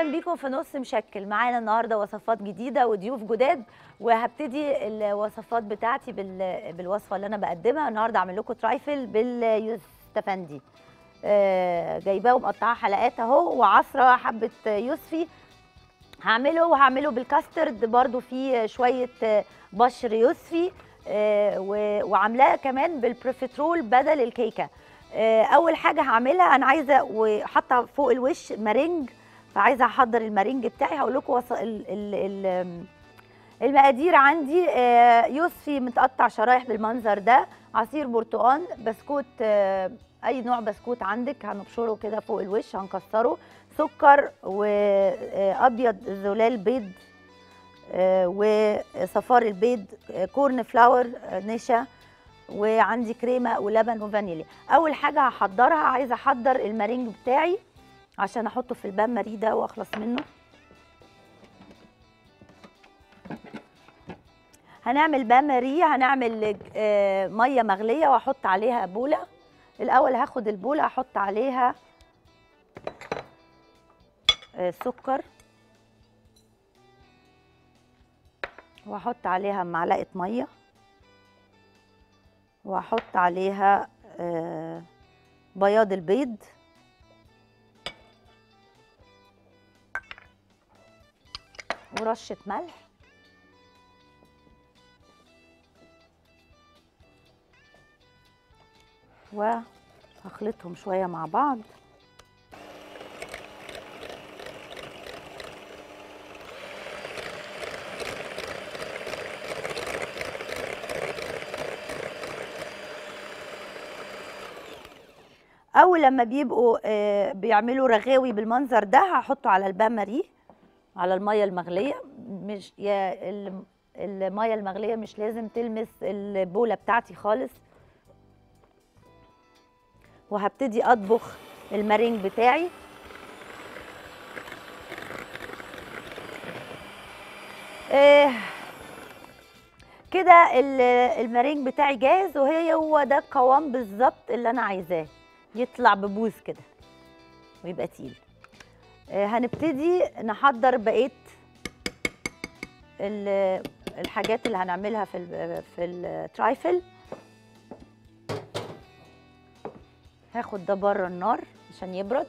بيكم في نص مشكل معانا النهارده وصفات جديده وضيوف جداد وهبتدي الوصفات بتاعتي بال... بالوصفه اللي انا بقدمها النهارده اعمل لكم ترايفل باليوستفندي آه جايباه ومقطعاه حلقات اهو وعصره حبه يوسفي هعمله وهعمله بالكاسترد برضو فيه شويه بشر يوسفي آه وعاملاه كمان بالبروفيترول بدل الكيكه آه اول حاجه هعملها انا عايزه وحاطه فوق الوش مارينج فعايزه احضر المارينج بتاعي هقول لكم وص... ال... ال... ال... المقادير عندي آه يوسفي متقطع شرايح بالمنظر ده عصير برتقال بسكوت آه اي نوع بسكوت عندك هنبشره كده فوق الوش هنكسره سكر وابيض زلال بيض وصفار البيض كورن فلاور نشا وعندي كريمه ولبن وفانيليا اول حاجه هحضرها عايزه احضر المارينج بتاعي عشان احطه في البان ماري ده واخلص منه هنعمل بان ماري هنعمل ميه مغليه واحط عليها بوله الاول هاخد البوله احط عليها سكر واحط عليها معلقه ميه واحط عليها بياض البيض ورشه ملح وهخلطهم شويه مع بعض اول لما بيبقوا بيعملوا رغاوي بالمنظر ده هحطه على البان ماري على الميه المغليه مش يا الميه المغليه مش لازم تلمس البوله بتاعتي خالص وهبتدي اطبخ المارينج بتاعي آه كده المارينج بتاعي جاهز وهي هو ده القوام بالظبط اللي انا عايزاه يطلع ببوز كده ويبقى تقيل آه هنبتدي نحضر بقيه الحاجات اللي هنعملها في ال في الترايفل هاخد ده بره النار عشان يبرد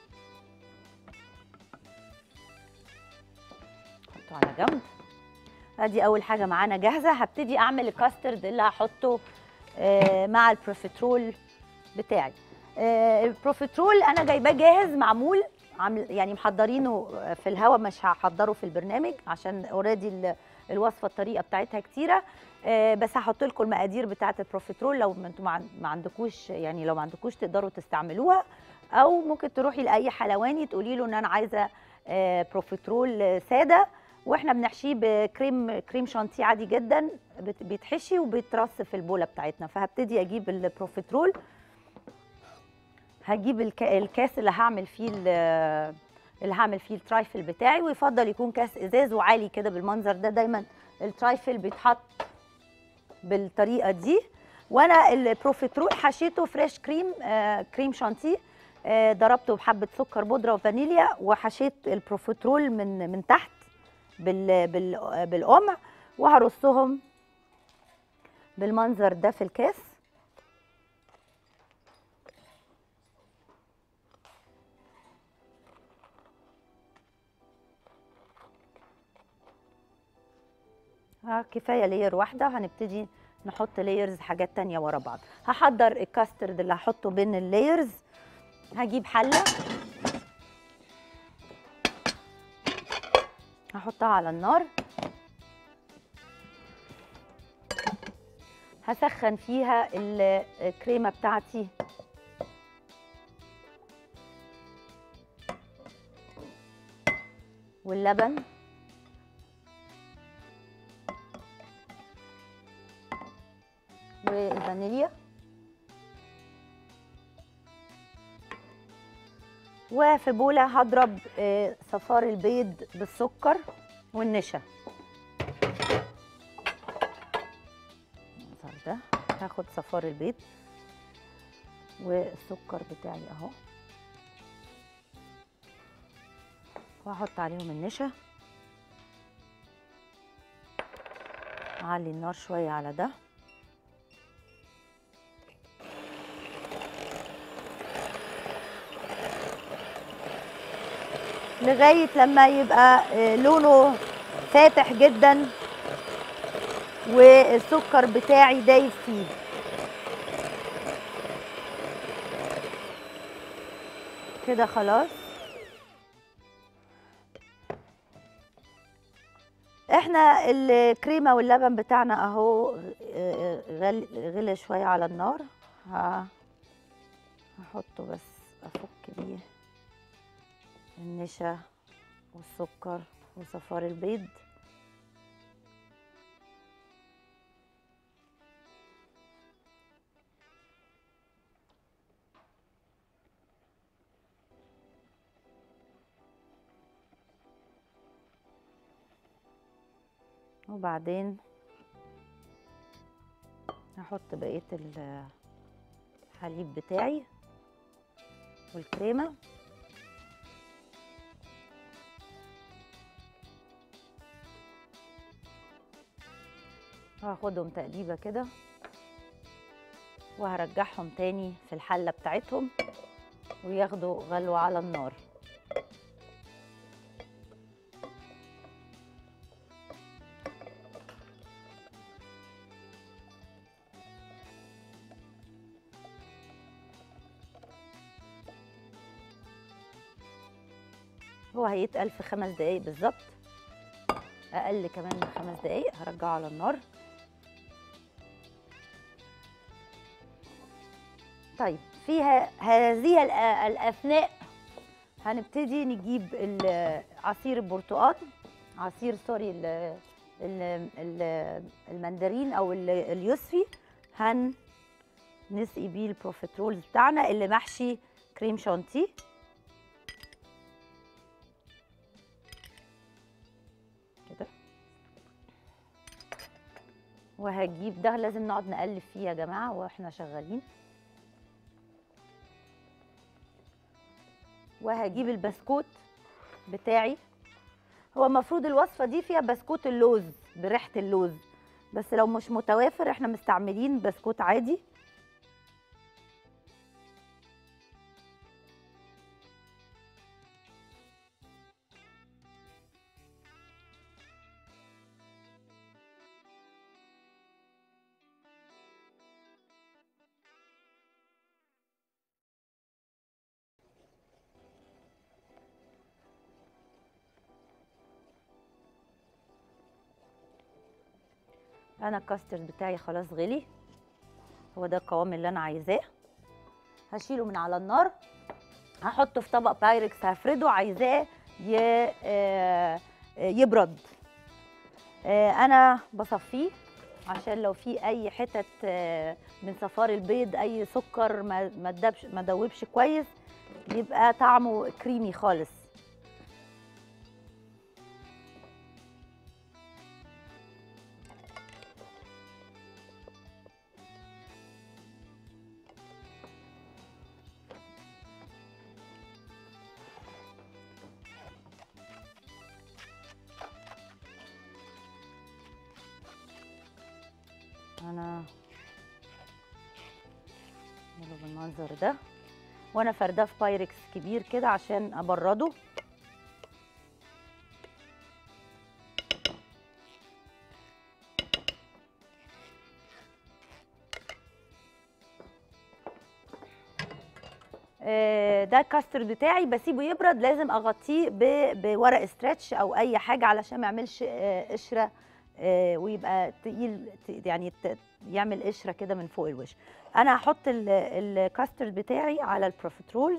احطه على جنب ادي اول حاجه معانا جاهزه هبتدي اعمل الكاسترد اللي هحطه آه مع البروفيترول بتاعي آه البروفيترول انا جايباه جاهز معمول عامل يعني محضرينه في الهواء مش هحضره في البرنامج عشان اوريدي الوصفه الطريقه بتاعتها كتيره آه بس هحط لكم المقادير بتاعه البروفيترول لو انتم ما عندكوش يعني لو ما عندكوش تقدروا تستعملوها او ممكن تروحي لاي حلواني تقولي له ان انا عايزه آه بروفيترول ساده واحنا بنحشيه بكريم كريم شانتيه عادي جدا بيتحشي وبيترص في البوله بتاعتنا فهبتدي اجيب البروفيترول هجيب الكاس اللي هعمل فيه اللي هعمل فيه الترايفل بتاعي ويفضل يكون كاس ازاز وعالي كده بالمنظر ده دايما الترايفل بيتحط بالطريقه دي وانا البروفيترول حشيته فريش كريم آه كريم شانتيه آه ضربته بحبه سكر بودره وفانيليا وحشيت البروفيترول من من تحت بال بال بالقمع وهرصهم بالمنظر ده في الكاس كفايه لير واحده هنبتدي نحط لايرز حاجات تانية ورا بعض هحضر الكاسترد اللي هحطه بين اللايرز هجيب حله هحطها على النار هسخن فيها الكريمه بتاعتي واللبن والفانيليا وفي بوله هضرب صفار البيض بالسكر والنشا ده هاخد صفار البيض والسكر بتاعي اهو وهحط عليهم النشا اعلي النار شويه على ده لغايه لما يبقى آه، لونه فاتح جدا والسكر بتاعي دايب فيه كده خلاص احنا الكريمه واللبن بتاعنا اهو آه، غل- غلي شويه على النار ه- هحطه بس افك بيه النشا والسكر وصفار البيض وبعدين هحط بقية الحليب بتاعي والكريمة وهاخدهم تقليبة كده وهرجعهم تاني في الحلة بتاعتهم وياخدوا غلوة على النار هو هيتقل في خمس دقايق بالظبط اقل كمان من خمس دقايق هرجعه على النار طيب في ه- هذه الأ- الاثناء هنبتدي نجيب ال- عصير البرتقال عصير سوري ال- ال- ال- المندرين او ال- اليوسفي هن نسقي بيه البروفيترول بتاعنا اللي محشي كريم شانتيه كده وهجيب ده لازم نقعد نقلب فيه يا جماعه واحنا شغالين وهجيب البسكوت بتاعي هو المفروض الوصفه دي فيها بسكوت اللوز بريحه اللوز بس لو مش متوافر احنا مستعملين بسكوت عادي انا الكاسترد بتاعي خلاص غلي هو ده القوام اللي انا عايزاه هشيله من على النار هحطه في طبق بايركس هفرده عايزاه ي- آه، يبرد آه، انا بصفيه عشان لو في اي حتت آه، من صفار البيض اي سكر ما ما دبش ما دوبش كويس يبقى طعمه كريمي خالص انا اعمله بالمنظر ده وانا فرداه في بايركس كبير كده عشان ابرده آه، ده الكاستر بتاعي بسيبه يبرد لازم اغطيه ب- بورق استرتش او اي حاجه علشان ما يعملش آه، قشره آه، ويبقى تقيل ت- يعني ت- يعمل قشره كده من فوق الوش انا هحط ال- الكاسترد بتاعي على البروفيترولز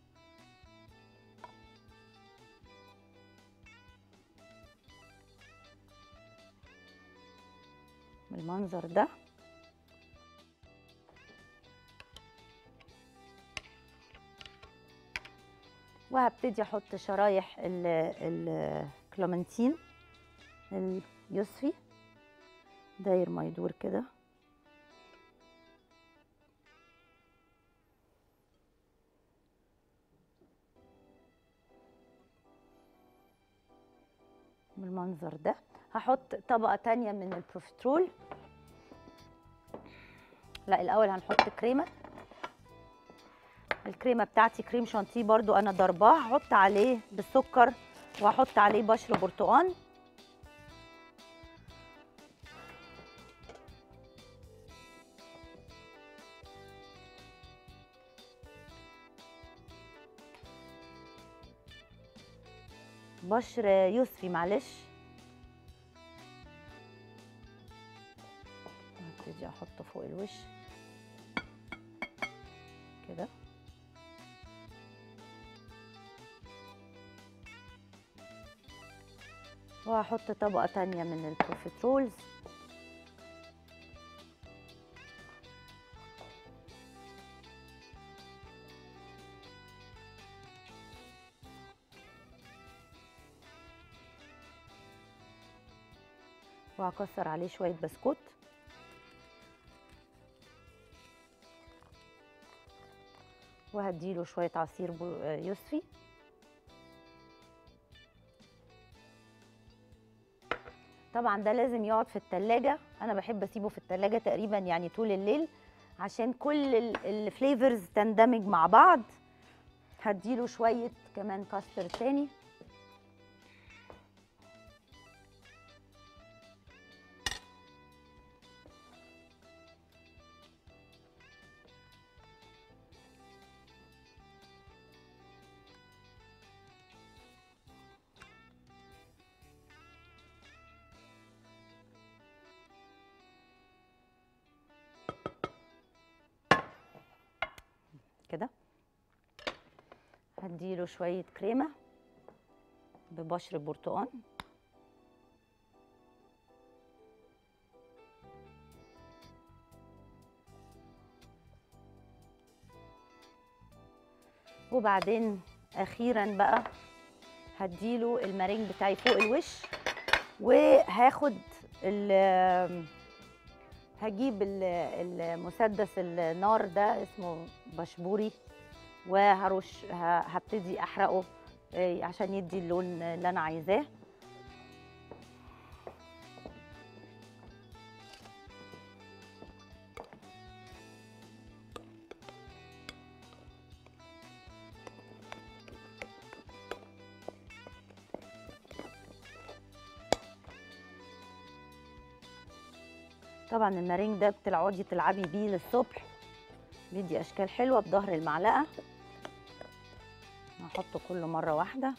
بالمنظر ده وهبتدي احط شرايح ال- الكلومنتين اليوسفي داير ما يدور كده بالمنظر ده هحط طبقه تانية من البروفيترول لا الاول هنحط كريمه الكريمه بتاعتي كريم شانتيه برضو انا ضرباه هحط عليه بالسكر وهحط عليه بشر برتقان بشر يوسفي معلش هبتدي احطه فوق الوش كده وهحط طبقة تانية من البروفيترولز وهكسر عليه شوية بسكوت وهديله شوية عصير بو- آه، يوسفي طبعا ده لازم يقعد في التلاجة انا بحب اسيبه في التلاجة تقريبا يعني طول الليل عشان كل الفليفرز تندمج مع بعض هديله شوية كمان كاستر تاني كده هديله شوية كريمة ببشر برتقان وبعدين أخيرا بقى هديله المارينج بتاعي فوق الوش وهاخد ال هجيب ال- المسدس النار ده اسمه بشبوري وهرش ه- هبتدي احرقه آه، عشان يدي اللون اللي انا عايزاه طبعا المارينج ده بتقعدي تلعبي بيه للصبح بيدي اشكال حلوه بظهر المعلقه هحطه كله مره واحده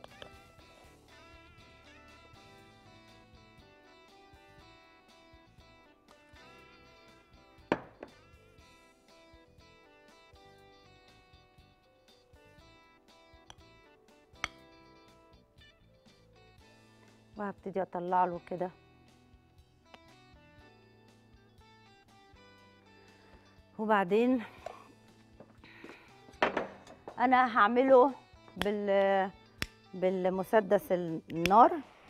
وهبتدي اطلع له كده وبعدين انا هعمله بال بالمسدس النار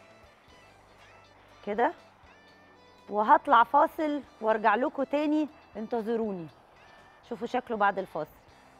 كده وهطلع فاصل وارجع لكم تاني انتظروني شوفوا شكله بعد الفاصل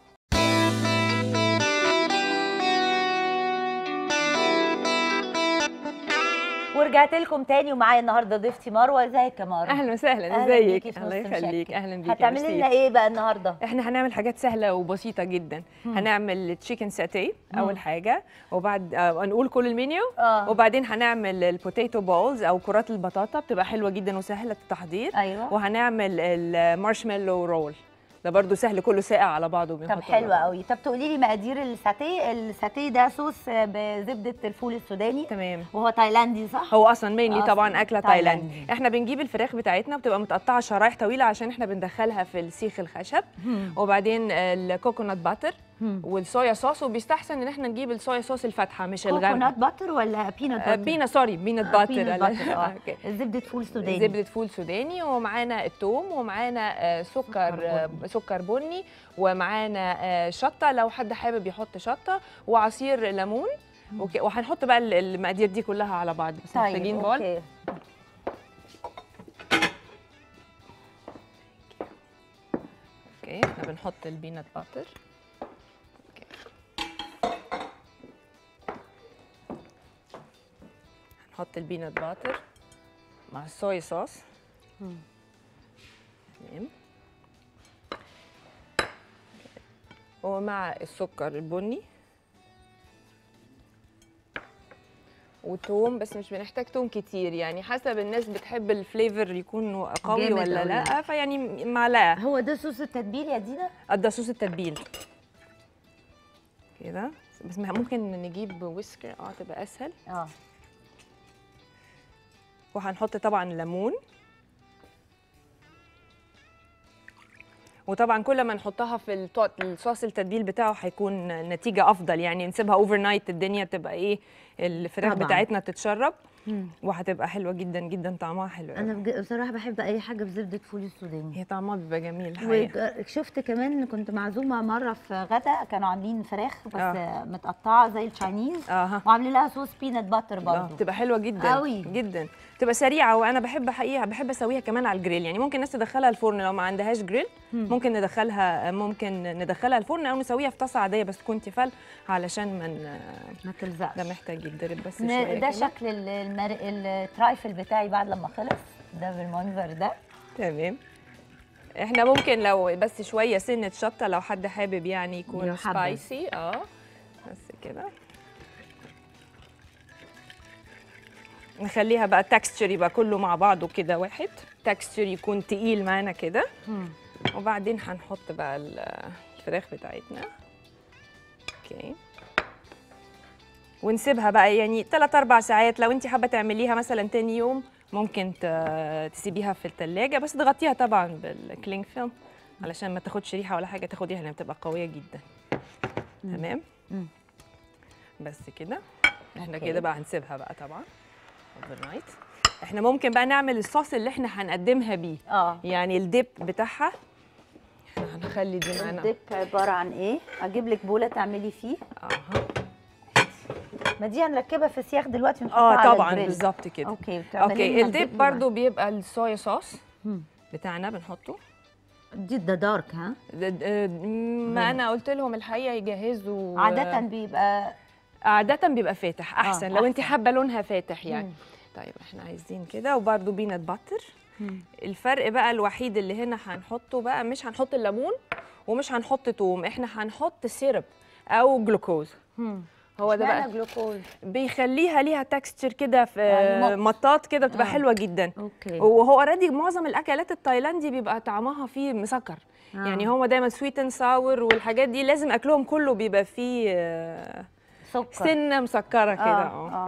ورجعت لكم تاني ومعايا النهارده ضيفتي مروه ازيك يا مروه اهلا وسهلا أهلاً بيكي ازيك في الله نص يخليك مشكل. اهلا بيكي هتعملي ميرسي. لنا ايه بقى النهارده احنا هنعمل حاجات سهله وبسيطه جدا هنعمل تشيكن ساتيه اول حاجه وبعد آه نقول كل المنيو اه وبعدين هنعمل البوتيتو بولز او كرات البطاطا بتبقى حلوه جدا وسهله التحضير ايوه وهنعمل المارشميلو رول ده برضو سهل كله ساقع على بعضه طب بنحطه على حلو بعض. قوي طب تقولي لي مقادير الساتيه الساتيه ده صوص بزبده الفول السوداني تمام وهو تايلاندي صح هو اصلا مينلي أصلاً طبعا اكله تايلاندي. تايلاندي احنا بنجيب الفراخ بتاعتنا بتبقى متقطعه شرايح طويله عشان احنا بندخلها في السيخ الخشب وبعدين الكوكونات باتر والصويا صوص وبيستحسن ان احنا نجيب الصويا صوص الفاتحه مش الغامقه كوكونات باتر ولا بينات آه، باتر بينا سوري بينات باتر بينات باتر اه أوكي. زبده فول سوداني زبدة فول سوداني ومعانا الثوم ومعانا آه، سكر سكر آه، سكر بني ومعانا آه، شطة لو حد حابب يحط شطة وعصير ليمون اوكي وهنحط بقى ال- المقادير دي كلها على بعض بس محتاجين بول اوكي اوكي احنا بنحط البينات باتر اوكي نحط البينات باتر مع الصويا صوص مم. تمام ومع السكر البني وتوم بس مش بنحتاج توم كتير يعني حسب الناس بتحب الفليفر يكون قوي جامد ولا أوي. لا فيعني معلقه هو ده صوص التتبيل يا دينا قد صوص التتبيل كده بس ممكن نجيب ويسكر اه تبقى اسهل اه وهنحط طبعا ليمون وطبعا كل ما نحطها في التو- الصوص التتبيل بتاعه هيكون نتيجه افضل يعني نسيبها اوفر نايت الدنيا تبقى ايه الفراخ طبعاً. بتاعتنا تتشرب مم. وهتبقى حلوه جدا جدا طعمها حلو أوي. انا بج- بصراحه بحب اي حاجه بزبده فول السوداني هي طعمها بيبقى جميل الحقيقه وشفت كمان كنت معزومه مره في غدا كانوا عاملين فراخ بس آه. متقطعه زي التشاينيز اها وعاملين لها صوص بينات باتر آه، برضه بتبقى حلوه جدا أوي. جدا تبقى سريعه وانا بحب حقيقه بحب اسويها كمان على الجريل يعني ممكن الناس تدخلها الفرن لو ما عندهاش جريل ممكن ندخلها ممكن ندخلها الفرن او نسويها في طاسه عاديه بس تكون تيفال علشان من ما تلزقش ده محتاج يتضرب بس ن- شويه ده كده. شكل ال- المر... الترايفل بتاعي بعد لما خلص ده بالمنظر ده تمام احنا ممكن لو بس شويه سنه شطه لو حد حابب يعني يكون يحبذ. سبايسي اه بس كده نخليها بقى تكستشر يبقى كله مع بعضه كده واحد تكستشر يكون تقيل معانا كده مم. وبعدين هنحط بقى ال- الفراخ بتاعتنا اوكي ونسيبها بقى يعني 3 4 ساعات لو انت حابه تعمليها مثلا تاني يوم ممكن ت- تسيبيها في التلاجة بس تغطيها طبعا بالكلينج فيلم علشان ما تاخدش ريحه ولا حاجه تاخد ريحه لان بتبقى قويه جدا تمام مم. بس كده احنا أوكي. كده بقى هنسيبها بقى طبعا اوفر نايت احنا ممكن بقى نعمل الصوص اللي احنا هنقدمها بيه اه يعني الديب بتاعها احنا هنخلي دي معانا الدب عباره عن ايه اجيب لك بوله تعملي فيه اها ما دي هنركبها في سياخ دلوقتي ونحطها اه على طبعا الجريل. بالظبط كده اوكي بتعملي اوكي لنا الديب بقى. برضو بيبقى الصويا صوص مم. بتاعنا بنحطه دي ده دارك ها ده- ده- ما انا قلت لهم الحقيقه يجهزوا عاده بيبقى عاده بيبقى فاتح احسن لو انت أحسن. حابه لونها فاتح يعني مم. طيب احنا عايزين كده وبرضو بينات باتر مم. الفرق بقى الوحيد اللي هنا هنحطه بقى مش هنحط الليمون ومش هنحط توم احنا هنحط سيرب او جلوكوز مم. هو ده اشمعنى بقى جلوكوز بيخليها ليها تكستشر كده في يعني مط. مطاط كده بتبقى آه. حلوه جدا اوكي وهو اوريدي معظم الاكلات التايلاندي بيبقى طعمها فيه مسكر آه. يعني هو دايما سويت اند ساور والحاجات دي لازم اكلهم كله بيبقى فيه آه، سكر سنه مسكره كده اه اه اه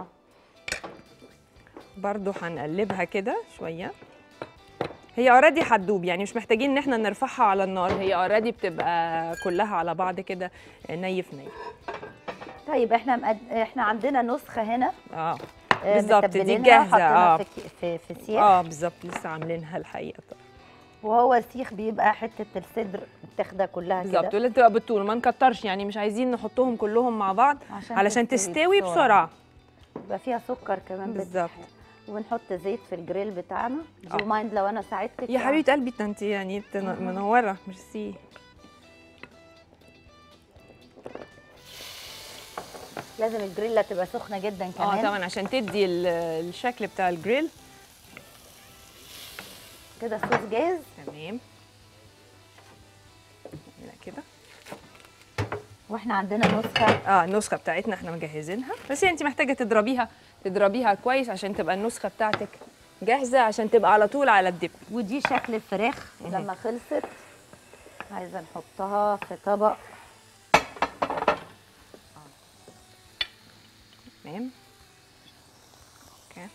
برضو هنقلبها كده شويه هي اوريدي هتدوب يعني مش محتاجين ان احنا نرفعها على النار هي اوريدي بتبقى كلها على بعض كده نيف نيف طيب احنا مقد... احنا عندنا نسخه هنا اه آه، بالظبط، دي متبلينها جاهزة، وحاطينها آه. في ك- في, في سياخ اه بالظبط لسه عاملينها الحقيقه وهو السيخ بيبقى حته الصدر متاخده كلها بالظبط كده ولازم تبقى بالطول ما نكترش يعني مش عايزين نحطهم كلهم مع بعض عشان علشان تستوي تستوي بسرعة. بسرعه يبقى فيها سكر كمان بت- بالظبط ونحط زيت في الجريل بتاعنا آه. دو مايند لو انا ساعدتك يا حبيبه قلبي ده انت يعني انت منوره ميرسي لازم الجريلا تبقى سخنه جدا كمان اه طبعا عشان تدي ال- الشكل بتاع الجريل كده الصوص جاهز تمام نعملها كده واحنا عندنا نسخه اه النسخه بتاعتنا احنا مجهزينها بس انت محتاجه تضربيها تضربيها كويس عشان تبقى النسخه بتاعتك جاهزه عشان تبقى على طول على الدب ودي شكل الفراخ لما خلصت عايزه نحطها في طبق تمام اوكي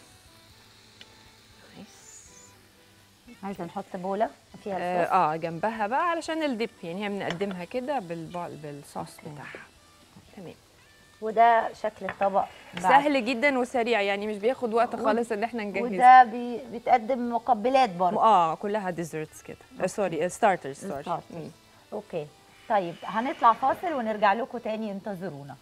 نايس عايزه نحط بوله فيها اه, الصوص آه جنبها بقى علشان الدب يعني هي بنقدمها كده بالبع- بالصوص بتاعها تمام وده شكل الطبق بعد. سهل جدا وسريع يعني مش بياخد وقت خالص ان احنا نجهز وده بي... بيتقدم مقبلات برضه اه كلها ديزرتس كده آه سوري ستارترز سوري Starters. اوكي طيب هنطلع فاصل ونرجع لكم تاني انتظرونا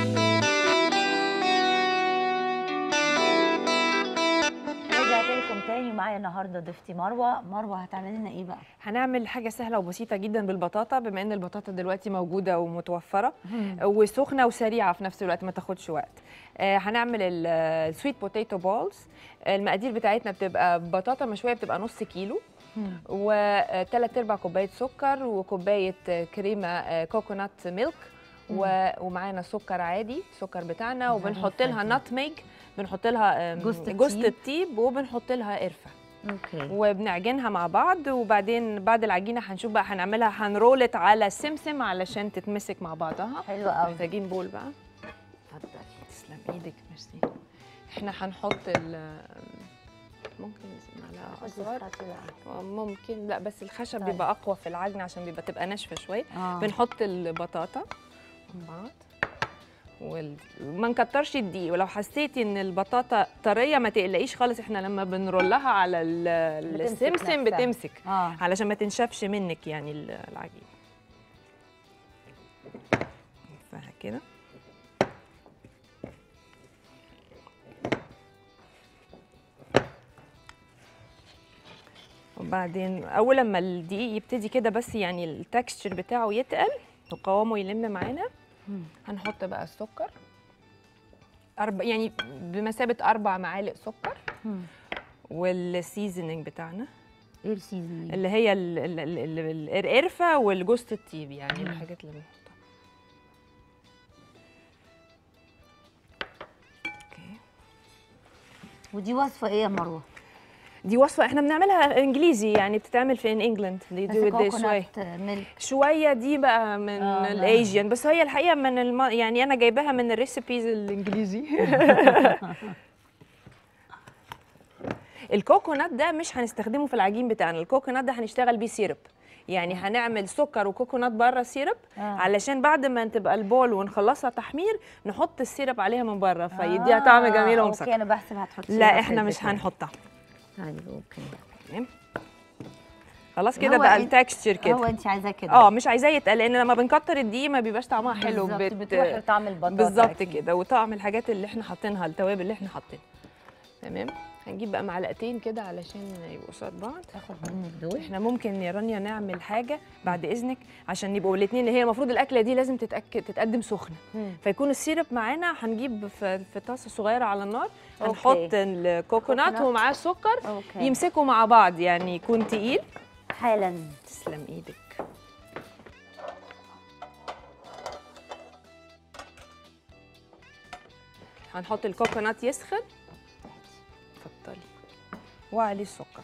رجعت لكم تاني معايا النهارده ضيفتي مروه مروه هتعملي لنا ايه بقى هنعمل حاجه سهله وبسيطه جدا بالبطاطا بما ان البطاطا دلوقتي موجوده ومتوفره وسخنه وسريعه في نفس الوقت ما تاخدش وقت آه، هنعمل السويت بوتيتو بولز المقادير بتاعتنا بتبقى بطاطا مشويه بتبقى نص كيلو وثلاث ارباع كوبايه سكر وكوبايه آه، كريمه آه، كوكونات ميلك و- ومعانا سكر عادي سكر بتاعنا زي وبنحط لها الفل. نتميج بنحط لها آم، جوز الطيب. جوز الطيب وبنحط لها قرفه اوكي وبنعجنها مع بعض وبعدين بعد العجينه هنشوف بقى هنعملها هنرولت على سمسم علشان تتمسك مع بعضها حلوه قوي محتاجين بول بقى اتفضلي تسلم ايدك ميرسي احنا هنحط ال ممكن معلقه خدي اصغر السباتولا. آه، ممكن لا بس الخشب طيب. بيبقى اقوى في العجن عشان بيبقى تبقى ناشفه شويه آه. بنحط البطاطا مع بعض وال... ما نكترش الدقيق ولو حسيتي ان البطاطا طريه ما تقلقيش خالص احنا لما بنرولها على ال- بتمسك السمسم نفسها. بتمسك اه علشان ما تنشفش منك يعني ال- العجين فكده وبعدين اول لما الدقيق يبتدي كده بس يعني التكستشر بتاعه يتقل وقوامه يلم معانا مم. هنحط بقى السكر أربع يعني بمثابه اربع معالق سكر مم. والسيزنينج بتاعنا ايه السيزونينج اللي هي ال- ال- ال- ال- القرفه والجوز الطيب يعني الحاجات اللي بنحطها اوكي ودي وصفه ايه يا مروه دي وصفه احنا بنعملها انجليزي يعني بتتعمل في ان انجلاند دي بس دو ات شويه كوكونات ميلك شويه دي بقى من آه، لا. الايجيان بس هي الحقيقه من الم... يعني انا جايباها من الريسيبيز الانجليزي الكوكونات ده مش هنستخدمه في العجين بتاعنا الكوكونات ده هنشتغل بيه سيرب يعني هنعمل سكر وكوكونات بره سيرب آه. علشان بعد ما تبقى البول ونخلصها تحمير نحط السيرب عليها من بره فيديها طعم جميل اوكي ومسكر انا بحسب هتحطي لا احنا مش هنحطها طيب اوكي تمام خلاص كده هو بقى إن- التكستشر كده هو انت عايزاه كده اه مش عايزاه يتقل لان لما بنكتر الدقيق ما بيبقاش طعمها حلو بالظبط، بتروح طعم البطاطا بالظبط أكيد. كده وطعم الحاجات اللي احنا حاطينها التوابل اللي احنا حاطينها تمام هنجيب بقى معلقتين كده علشان يبقوا قصاد بعض تاخد منك دول احنا ممكن يا رانيا نعمل حاجه بعد اذنك عشان يبقوا الاثنين هي المفروض الاكله دي لازم تتأكد تتقدم سخنه مم. فيكون السيرب معانا هنجيب في في طاسه صغيره على النار أوكي. هنحط الكوكونات كوكونات. ومعاه السكر اوكي يمسكوا مع بعض يعني يكون تقيل حالا تسلم ايدك هنحط الكوكونات يسخن اتفضلي وعليه السكر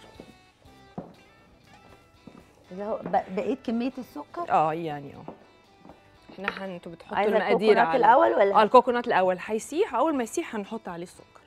اللي هو ب- بقيت كميه السكر اه يعني اه احنا هن- انتوا بتحطوا عايزه المقادير الكوكونات على الاول اه ولا الكوكونات الاول هيسيح اول ما يسيح هنحط عليه السكر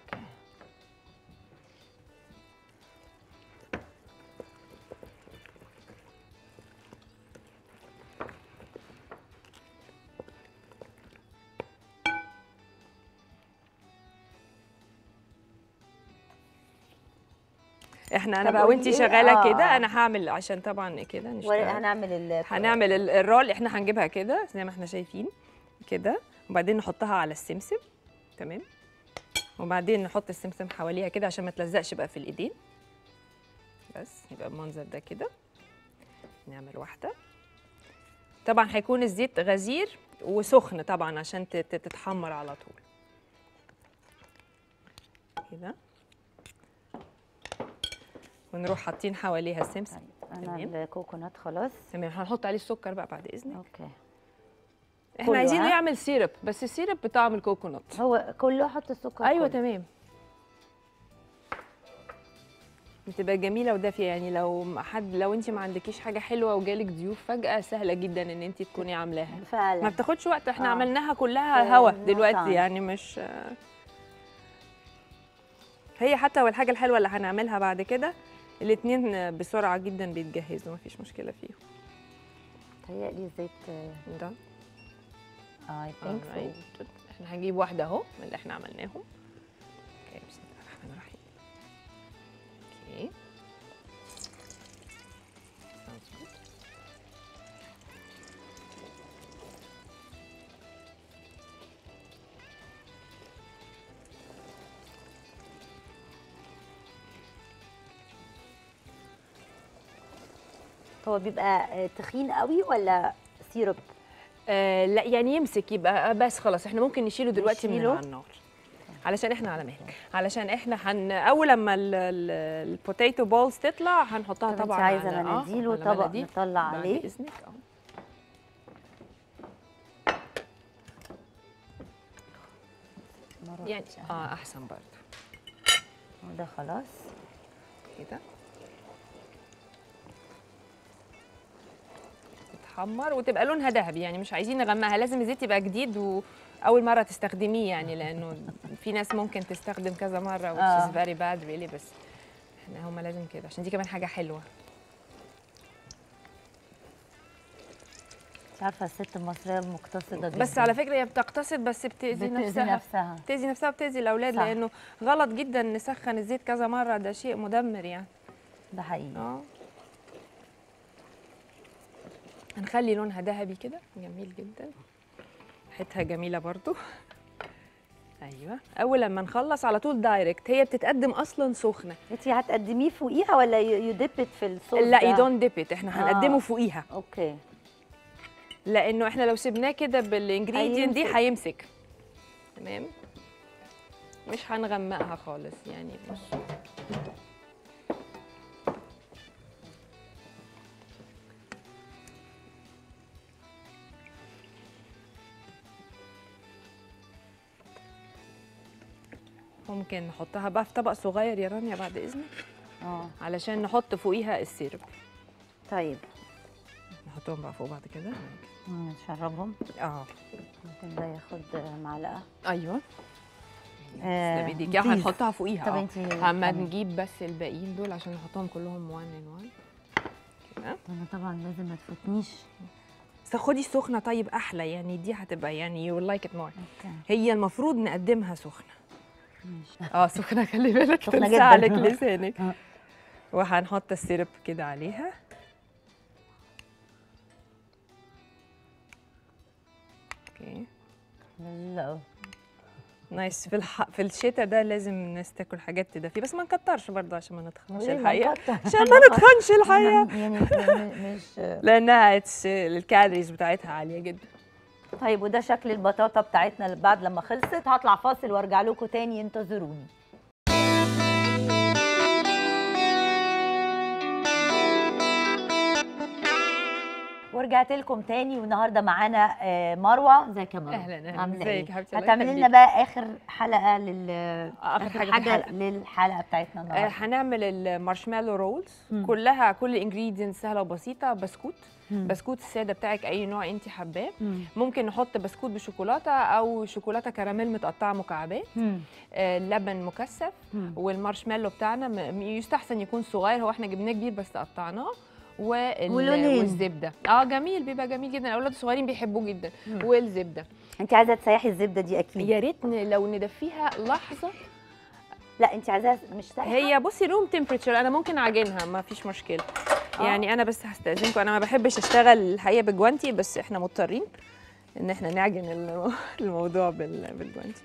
احنا انا طب بقى قولي وانتي إيه؟ شغاله آه. كده انا هعمل عشان طبعا كده ولا نشتغل هنعمل ال هنعمل ال- الرول احنا هنجيبها كده زي ما احنا شايفين كده وبعدين نحطها على السمسم تمام وبعدين نحط السمسم حواليها كده عشان ما تلزقش بقى في الايدين بس يبقى المنظر ده كده نعمل واحده طبعا هيكون الزيت غزير وسخن طبعا عشان تت- تتحمر على طول كده ونروح حاطين حواليها السمسم انا تمام. الكوكونات خلاص تمام هنحط عليه السكر بقى بعد اذنك اوكي احنا كله، عايزينه ها؟ يعمل سيرب بس السيرب بطعم الكوكونات هو كله احط السكر ايوه كله. تمام بتبقى جميله ودافيه يعني لو ما حد لو انت ما عندكيش حاجه حلوه وجالك ضيوف فجاه سهله جدا ان انت تكوني عاملاها ما فعلا بتاخدش وقت احنا آه. عملناها في كلها هوا no time. دلوقتي يعني مش هي حتى والحاجه الحلوه اللي هنعملها بعد كده الاتنين بسرعه جدا بيتجهزوا مفيش مشكله فيهم تهيألي الزيت ده اي ثينك Alright. احنا هنجيب واحده اهو من اللي احنا عملناهم اوكي بسم الله الرحمن الرحيم اوكي Sounds good. هو بيبقى آه، تخين قوي ولا سيرب آه لا يعني يمسك يبقى بس خلاص احنا ممكن نشيله دلوقتي من نشيله؟ على النار علشان احنا على مهلك علشان احنا هن اول لما ال- ال- البوتيتو بولز تطلع هنحطها طب انت طبعا عايزه على آه، مناديل على وطبق مناديل. نطلع بعد عليه اذنك اه مرة يعني واحدة. اه احسن برضه ده خلاص كده تتحمر وتبقى لونها ذهبي يعني مش عايزين نغمقها لازم الزيت يبقى جديد واول مره تستخدميه يعني لانه في ناس ممكن تستخدم كذا مره which آه. is very bad really بس احنا هما لازم كده عشان دي كمان حاجه حلوه مش عارفه الست المصريه المقتصده بس جداً. على فكره هي بتقتصد بس بتاذي بتأذي نفسها نفسها بتاذي نفسها وبتاذي الاولاد صح. لانه غلط جدا نسخن الزيت كذا مره ده شيء مدمر يعني ده حقيقي اه هنخلي لونها ذهبي كده جميل جدا ريحتها جميله برضو ايوه اول لما نخلص على طول دايركت هي بتتقدم اصلا سخنه انت هتقدميه فوقيها ولا يدبت في الصوص لا ده؟ يو دونت ديب ات احنا آه. هنقدمه فوقيها اوكي لانه احنا لو سيبناه كده بالانجريدينت دي هيمسك. هيمسك تمام مش هنغمقها خالص يعني بص ممكن نحطها بقى في طبق صغير يا رانيا بعد اذنك اه علشان نحط فوقيها السيرب طيب نحطهم بقى فوق بعض كده مم، نشربهم اه ممكن ده ياخد معلقه ايوه آه، ده بايديك يا بليز. هنحطها فوقيها طب آه. انت اما نجيب بس الباقيين دول عشان نحطهم كلهم وان ان وان كده انا طبعا لازم ما تفوتنيش بس خدي السخنه طيب احلى يعني دي هتبقى يعني يو لايك ات مور اوكي هي المفروض نقدمها سخنه ماشي اه سخنه خلي بالك سخنة تلسع جداً. لك لسانك آه. وهنحط السيرب كده عليها اوكي لا نايس في الح... في الشتاء ده لازم الناس تاكل حاجات تدفي بس ما نكترش برضه عشان ما نتخنش ليه ما الحقيقه نكتر؟ عشان ما نتخنش الحقيقه يعني م- مش لانها it's- الكالوريز بتاعتها عاليه جدا طيب وده شكل البطاطا بتاعتنا اللي بعد لما خلصت هطلع فاصل وارجع لكم تاني انتظروني ورجعت لكم تاني والنهارده معانا آه، مروه ازيك يا مروه أهلاً، أهلاً. عامله إزيك ايه يا حبيبتي؟ الله هتعملي لنا يخليك. بقى اخر حلقه لل آخر حاجة في الحلقة. للحلقه بتاعتنا آه، النهارده هنعمل المارشميلو رولز مم. كلها كل انجريدينت سهله وبسيطه بسكوت مم. بسكوت الساده بتاعك اي نوع انت حباه مم. ممكن نحط بسكوت بشوكولاته او شوكولاته كراميل متقطعه مكعبات مم. آه، لبن مكثف مم. والمارشميلو بتاعنا م- يستحسن يكون صغير هو احنا جبناه كبير بس قطعناه وال... ولونين. والزبده اه جميل بيبقى جميل جدا الاولاد الصغيرين بيحبوه جدا مم. والزبده انت عايزه تسيحي الزبده دي اكيد يا ريت ن- لو ندفيها لحظه لا انت عايزاها مش سايحه هي بصي روم تمبريتشر انا ممكن اعجنها ما فيش مشكله آه. يعني انا بس هستاذنكم انا ما بحبش اشتغل الحقيقه بجوانتي بس احنا مضطرين ان احنا نعجن الم- الموضوع بال- بالجوانتي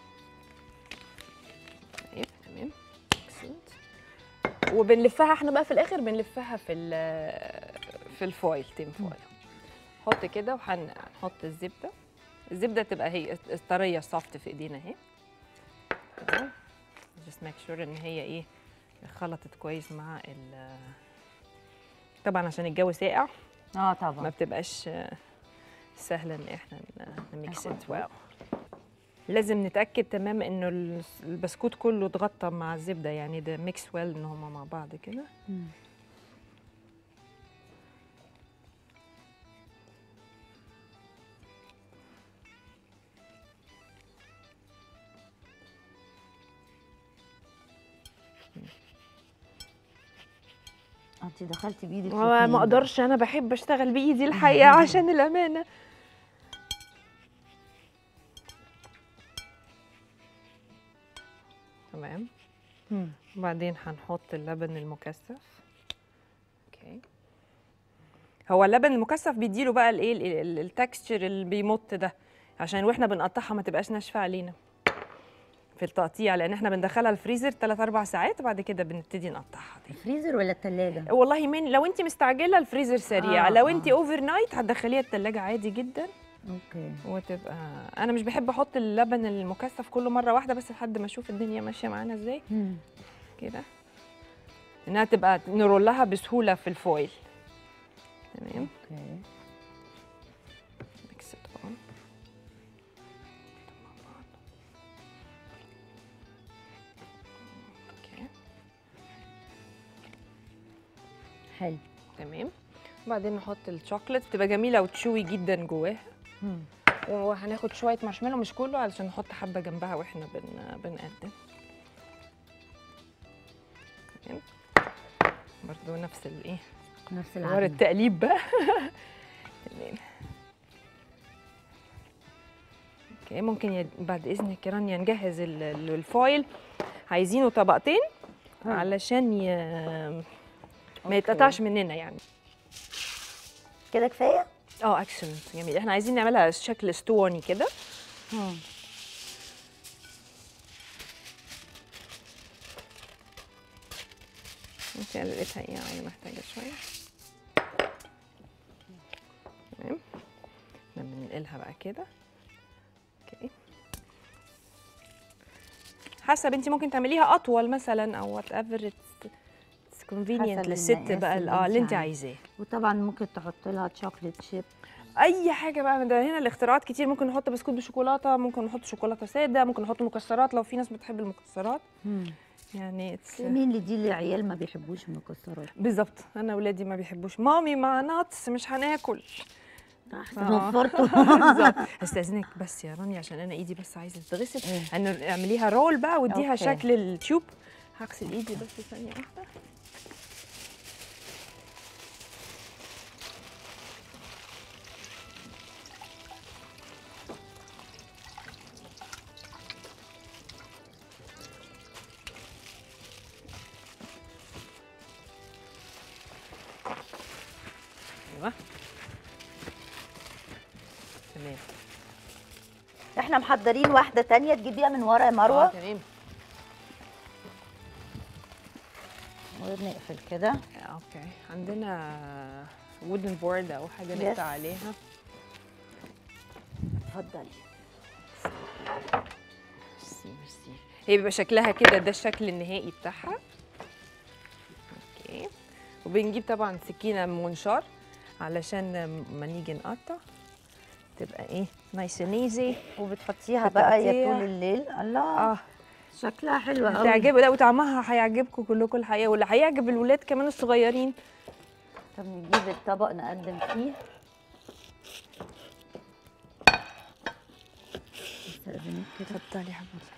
طيب تمام Excellent. وبنلفها احنا بقى في الاخر بنلفها في ال- في الفويل تيم فويل نحط كده وهنحط الزبده الزبده تبقى هي طريه سوفت في ايدينا اهي كده. just make sure ان هي ايه خلطت كويس مع ال طبعا عشان الجو ساقع اه ما طبعا بتبقاش آه، سهله ان احنا نميكس ناخد ات واو لازم نتاكد تماما انه الس- البسكوت كله اتغطى مع الزبده يعني ده ميكس ويل ان هما مع بعض كده مم. انت دخلتي بايدك في ما ما اتنين. اقدرش انا بحب اشتغل بايدي الحقيقه عشان الامانه تمام مم. وبعدين هنحط اللبن المكثف اوكي هو اللبن المكثف بيديله بقى الايه التكستشر اللي بيمط ده عشان واحنا بنقطعها ما تبقاش ناشفه علينا في التقطيع لان احنا بندخلها الفريزر 3 4 ساعات وبعد كده بنبتدي نقطعها تاني. الفريزر ولا الثلاجه والله من لو انت مستعجله الفريزر سريع آه، لو آه. انت اوفر نايت هتدخليها التلاجة عادي جدا اوكي وتبقى انا مش بحب احط اللبن المكثف كله مره واحده بس لحد ما اشوف الدنيا ماشيه معانا ازاي مم. كده انها تبقى نرولها بسهوله في الفويل تمام اوكي ميكس ات اون اوكي حلو تمام وبعدين نحط الشوكليت تبقى جميله وتشوي جدا جواها مم. وهناخد شويه مارشميلو مش كله علشان نحط حبه جنبها واحنا بن... بنقدم تمام برضو نفس الايه نفس حوار العجينه التقليب بقى تمام اوكي ممكن يد... بعد اذنك يا رانيا نجهز ال- ال- الفويل عايزينه طبقتين آه. علشان ي... أوكي. ما يتقطعش مننا يعني كده كفايه اه اكسلنت جميل احنا عايزين نعملها شكل اسطواني كده مم. ممكن لقيتها ايه يعني محتاجه شويه تمام احنا بننقلها بقى كده اوكي حسب انت ممكن تعمليها اطول مثلا او وات ايفر اتس كونفينينت حسب للست المقاس بقى اللي اه اللي انت انت عايزاه وطبعا ممكن تحط لها شوكليت شيب اي حاجه بقى ده هنا الاختراعات كتير ممكن نحط بسكوت بشوكولاته ممكن نحط شوكولاته ساده ممكن نحط مكسرات لو في ناس بتحب المكسرات يعني it's- مين اللي دي العيال ما بيحبوش المكسرات بالظبط انا اولادي ما بيحبوش مامي ما ناتس مش هناكل احسن آه. وفرته بالظبط هستاذنك بس يا رانيا عشان انا ايدي بس عايزه تتغسل إيه. ان اعمليها رول بقى واديها أوكي. شكل التيوب هغسل ايدي بس ثانيه واحده ايوه تمام احنا محضرين واحده تانية تجيبيها من ورا يا اه مروه تمام ونقفل كده اوكي عندنا وودن بورد او حاجه Yes. نقطع عليها اتفضلي ميرسي ميرسي هي بيبقى شكلها كده ده الشكل النهائي بتاعها اوكي وبنجيب طبعا سكينه منشار علشان ما نيجي نقطع تبقى ايه نايس ايزي وبتحطيها بقى يا بتقطيع. طول الليل الله اه شكلها حلوه قوي تعجبوا لا وطعمها هيعجبكم كلكم الحقيقه واللي هيعجب الولاد كمان الصغيرين طب نجيب الطبق نقدم فيه استأذنك كده اتفضلي يا حبيبتي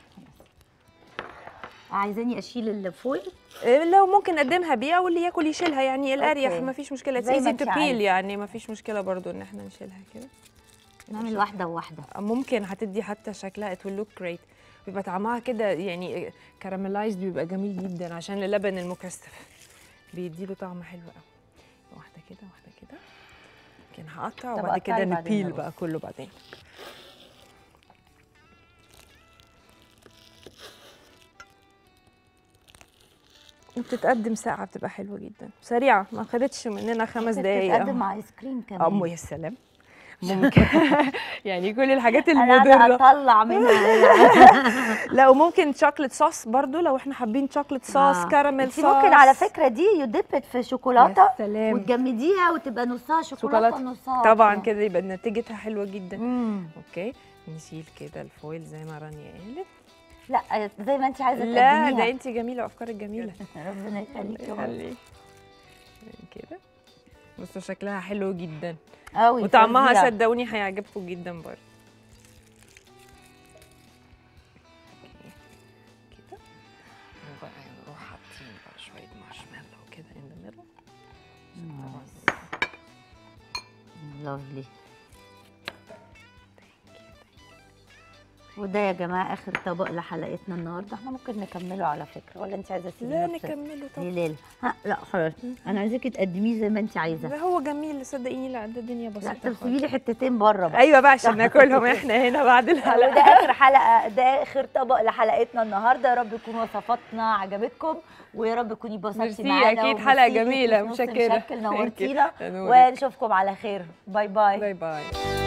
عايزاني اشيل الفويل إيه، لو ممكن نقدمها بيها واللي ياكل يشيلها يعني الاريح أوكي. ما فيش مشكله زي ما ايزي انت تو بيل عايزة. يعني ما فيش مشكله برضو ان احنا نشيلها كده نعمل واحده وواحده ممكن هتدي حتى شكلها it will look great بيبقى طعمها كده يعني كراميلايزد بيبقى جميل جدا عشان اللبن المكثف بيديله طعم حلو قوي واحده كده واحده كده يمكن هقطع طب وبعد كده قطعي بعدين نبيل نبص. بقى كله بعدين وبتتقدم ساعة بتبقى حلوة جدا سريعة ما خدتش مننا خمس ممكن دقايق تتقدم أهو. مع ايس كريم كمان أمه يا سلام ممكن يعني كل الحاجات انا المضرة قاعده اطلع منها لا وممكن شوكليت صوص برضو لو احنا حابين شوكليت صوص آه. كراميل انت صوص ممكن على فكره دي يدبت في شوكولاته يا سلام. وتجمديها وتبقى نصها شوكولاته شوكولاته ونصها طبعا عسل. كده يبقى نتيجتها حلوه جدا مم. اوكي نشيل كده الفويل زي ما رانيا قالت لا زي ما انت عايزه لا تقدميها ده انت جميله وافكارك جميله ربنا يخليك يا ماما. خلي كده بصوا شكلها حلو جدا قوي وطعمها فظيع. صدقوني هيعجبكم جدا برضه كده وبقى نروح حاطين بقى شويه مارشميلو كده in the middle لافلي وده يا جماعه اخر طبق لحلقتنا النهارده احنا ممكن نكمله على فكره ولا انت عايزه تسيبيه لا نفسك؟ نكمله طبعا هلال ها لا خلاص انا عايزاكي تقدميه زي ما انت عايزه لا هو جميل صدقيني لا ده الدنيا لا بسيطه طب خالص. سيبي لي حتتين بره بقى ايوه بقى عشان ناكلهم احنا هنا بعد وده الحلقه اخر حلقه ده اخر طبق لحلقتنا النهارده يا رب يكون وصفاتنا عجبتكم ويا رب تكوني اتبسطتي ميرسي، معانا أكيد وميرسي حلقة ليكي جميلة، في نص متشكرة. مشكل نورتينا Thank you. نورك. ونشوفكم على خير باي باي باي باي